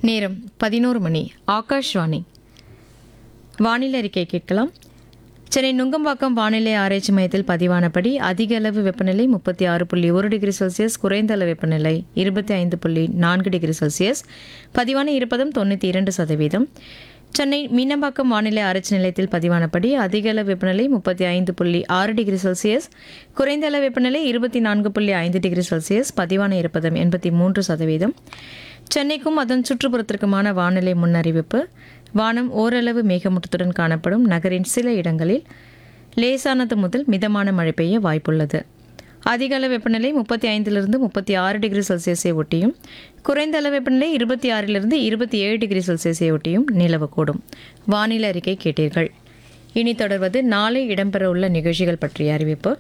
நேரம் பதினோரு மணி ஆகாஷ்வாணி வானிலை அறிக்கை கேட்கலாம் சென்னை நுங்கம்பாக்கம் வானிலை ஆராய்ச்சி மையத்தில் பதிவானபடி அதிக அளவு வெப்பநிலை முப்பத்தி ஆறு புள்ளி ஒரு டிகிரி செல்சியஸ் குறைந்த அளவு வெப்பநிலை இருபத்தி ஐந்து புள்ளி நான்கு டிகிரி செல்சியஸ் பதிவான இருப்பதும் தொண்ணூற்றி இரண்டு சதவீதம் சென்னை மீனம்பாக்கம் வானிலை ஆராய்ச்சி நிலையத்தில் பதிவானபடி அதிக அளவு வெப்பநிலை முப்பத்தி ஐந்து புள்ளி ஆறு டிகிரி செல்சியஸ் குறைந்த அளவு வெப்பநிலை இருபத்தி நான்கு புள்ளி ஐந்து டிகிரி செல்சியஸ் பதிவான இருப்பதும் எண்பத்தி மூன்று சதவீதம் சென்னைக்கும் அதன் சுற்றுப்புறத்திற்குமான வானிலை முன்னறிவிப்பு வானம் ஓரளவு மேகமூட்டத்துடன் காணப்படும் நகரின் சில இடங்களில் லேசானது முதல் மிதமான மழை பெய்ய வாய்ப்புள்ளது அதிக அளவு வெப்பநிலை முப்பத்தி ஐந்திலிருந்து முப்பத்தி ஆறு டிகிரி செல்சியஸை ஒட்டியும் குறைந்த அளவு வெப்பநிலை இருபத்தி ஆறிலிருந்து இருபத்தி ஏழு டிகிரி செல்சியஸை ஒட்டியும் நிலவக்கூடும் வானிலை அறிக்கை கேட்டீர்கள் இனி தொடர்வது நாளை இடம்பெறவுள்ள நிகழ்ச்சிகள் பற்றிய அறிவிப்பு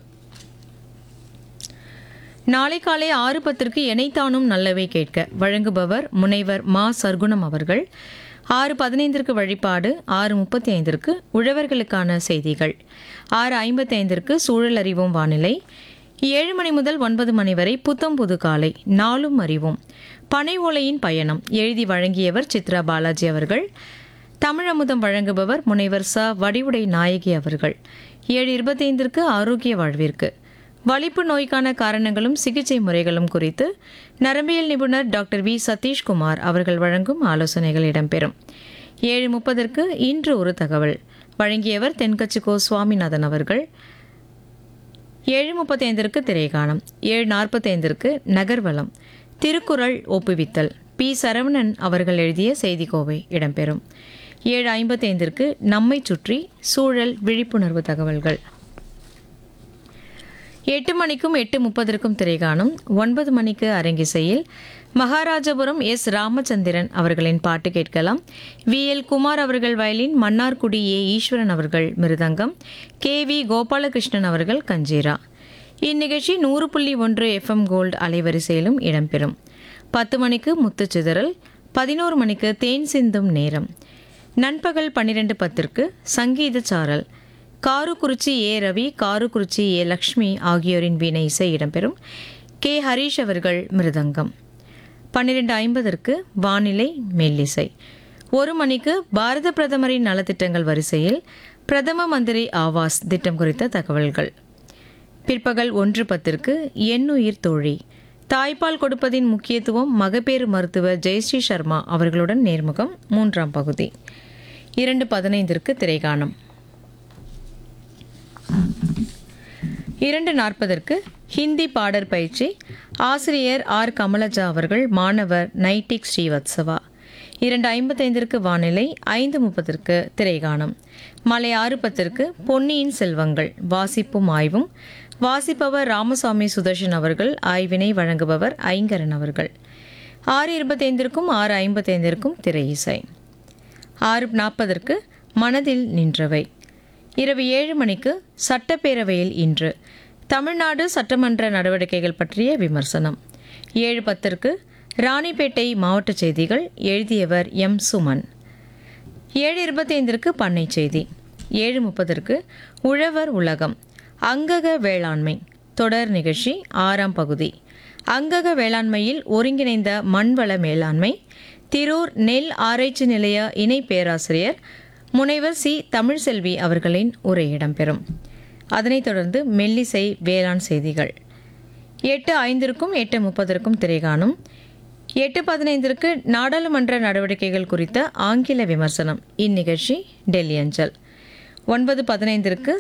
நாளை காலை ஆறு பத்திற்கு எனைத்தானும் நல்லவை கேட்க வழங்குபவர் முனைவர் மா சர்க்குணம் அவர்கள் ஆறு பதினைந்திற்கு வழிபாடு ஆறு முப்பத்தி ஐந்திற்கு உழவர்களுக்கான செய்திகள் ஆறு ஐம்பத்தி ஐந்திற்கு சூழல் அறிவோம் வானிலை ஏழு மணி முதல் ஒன்பது மணி வரை புத்தம் புது காலை நாளும் அறிவோம் பனை ஓலையின் பயணம் எழுதி வழங்கியவர் சித்ரா பாலாஜி அவர்கள் தமிழமுதம் வழங்குபவர் முனைவர் ச வடிவுடை நாயகி அவர்கள் ஏழு இருபத்தைந்திற்கு ஆரோக்கிய வாழ்விற்கு வலிப்பு நோய்க்கான காரணங்களும் சிகிச்சை முறைகளும் குறித்து நரம்பியல் நிபுணர் டாக்டர் வி சதீஷ்குமார் அவர்கள் வழங்கும் ஆலோசனைகள் இடம்பெறும் ஏழு முப்பதற்கு இன்று ஒரு தகவல் வழங்கியவர் தென்கட்சி கோ சுவாமிநாதன் அவர்கள் ஏழு முப்பத்தைந்திற்கு திரைகாணம் ஏழு நாற்பத்தைந்திற்கு நகர்வலம் திருக்குறள் ஒப்புவித்தல் பி சரவணன் அவர்கள் எழுதிய செய்திக்கோவை இடம்பெறும் ஏழு ஐம்பத்தைந்திற்கு நம்மை சுற்றி சூழல் விழிப்புணர்வு தகவல்கள் எட்டு மணிக்கும் எட்டு முப்பதற்கும் திரைகாணும் ஒன்பது மணிக்கு அரங்கிசையில் மகாராஜபுரம் எஸ் ராமச்சந்திரன் அவர்களின் பாட்டு கேட்கலாம் வி எல் குமார் அவர்கள் வயலின் மன்னார்குடி ஏ ஈஸ்வரன் அவர்கள் மிருதங்கம் கே வி கோபாலகிருஷ்ணன் அவர்கள் கஞ்சீரா இந்நிகழ்ச்சி நூறு புள்ளி ஒன்று எஃப்எம் கோல்டு அலைவரிசையிலும் இடம்பெறும் பத்து மணிக்கு முத்துச்சிதறல் பதினோரு மணிக்கு தேன் சிந்தும் நேரம் நண்பகல் பன்னிரெண்டு பத்திற்கு சங்கீத சாரல் காருக்குறிச்சி ஏ ரவி காருக்குறிச்சி ஏ லக்ஷ்மி ஆகியோரின் வீணை இசை இடம்பெறும் கே ஹரீஷ் அவர்கள் மிருதங்கம் பன்னிரெண்டு ஐம்பதற்கு வானிலை மெல்லிசை ஒரு மணிக்கு பாரத பிரதமரின் நலத்திட்டங்கள் வரிசையில் பிரதம மந்திரி ஆவாஸ் திட்டம் குறித்த தகவல்கள் பிற்பகல் ஒன்று பத்திற்கு எண்ணுயிர் தோழி தாய்ப்பால் கொடுப்பதின் முக்கியத்துவம் மகப்பேறு மருத்துவர் ஜெயஸ்ரீ சர்மா அவர்களுடன் நேர்முகம் மூன்றாம் பகுதி இரண்டு பதினைந்திற்கு திரைகாணம் இரண்டு நாற்பதற்கு ஹிந்தி பாடற் பயிற்சி ஆசிரியர் ஆர் கமலஜா அவர்கள் மாணவர் நைட்டிக் ஸ்ரீவத்சவா இரண்டு ஐம்பத்தைந்திற்கு வானிலை ஐந்து முப்பதற்கு திரைகாணம் மாலை ஆறு பத்திற்கு பொன்னியின் செல்வங்கள் வாசிப்பும் ஆய்வும் வாசிப்பவர் ராமசாமி சுதர்ஷன் அவர்கள் ஆய்வினை வழங்குபவர் ஐங்கரன் அவர்கள் ஆறு இருபத்தைந்திற்கும் ஆறு ஐம்பத்தைந்திற்கும் திரை இசை ஆறு நாற்பதற்கு மனதில் நின்றவை இரவு ஏழு மணிக்கு சட்டப்பேரவையில் இன்று தமிழ்நாடு சட்டமன்ற நடவடிக்கைகள் பற்றிய விமர்சனம் ஏழு பத்திற்கு ராணிப்பேட்டை மாவட்ட செய்திகள் எழுதியவர் எம் சுமன் ஏழு இருபத்தி ஐந்திற்கு பண்ணை செய்தி ஏழு முப்பதற்கு உழவர் உலகம் அங்கக வேளாண்மை தொடர் நிகழ்ச்சி ஆறாம் பகுதி அங்கக வேளாண்மையில் ஒருங்கிணைந்த மண்வள மேலாண்மை திரூர் நெல் ஆராய்ச்சி நிலைய இணை பேராசிரியர் முனைவர் சி தமிழ்செல்வி அவர்களின் உரை இடம்பெறும் அதனைத் தொடர்ந்து மெல்லிசை வேளாண் செய்திகள் எட்டு ஐந்திற்கும் எட்டு முப்பதற்கும் திரைகாணும் எட்டு பதினைந்திற்கு நாடாளுமன்ற நடவடிக்கைகள் குறித்த ஆங்கில விமர்சனம் இந்நிகழ்ச்சி டெல்லி அஞ்சல் ஒன்பது பதினைந்திற்கு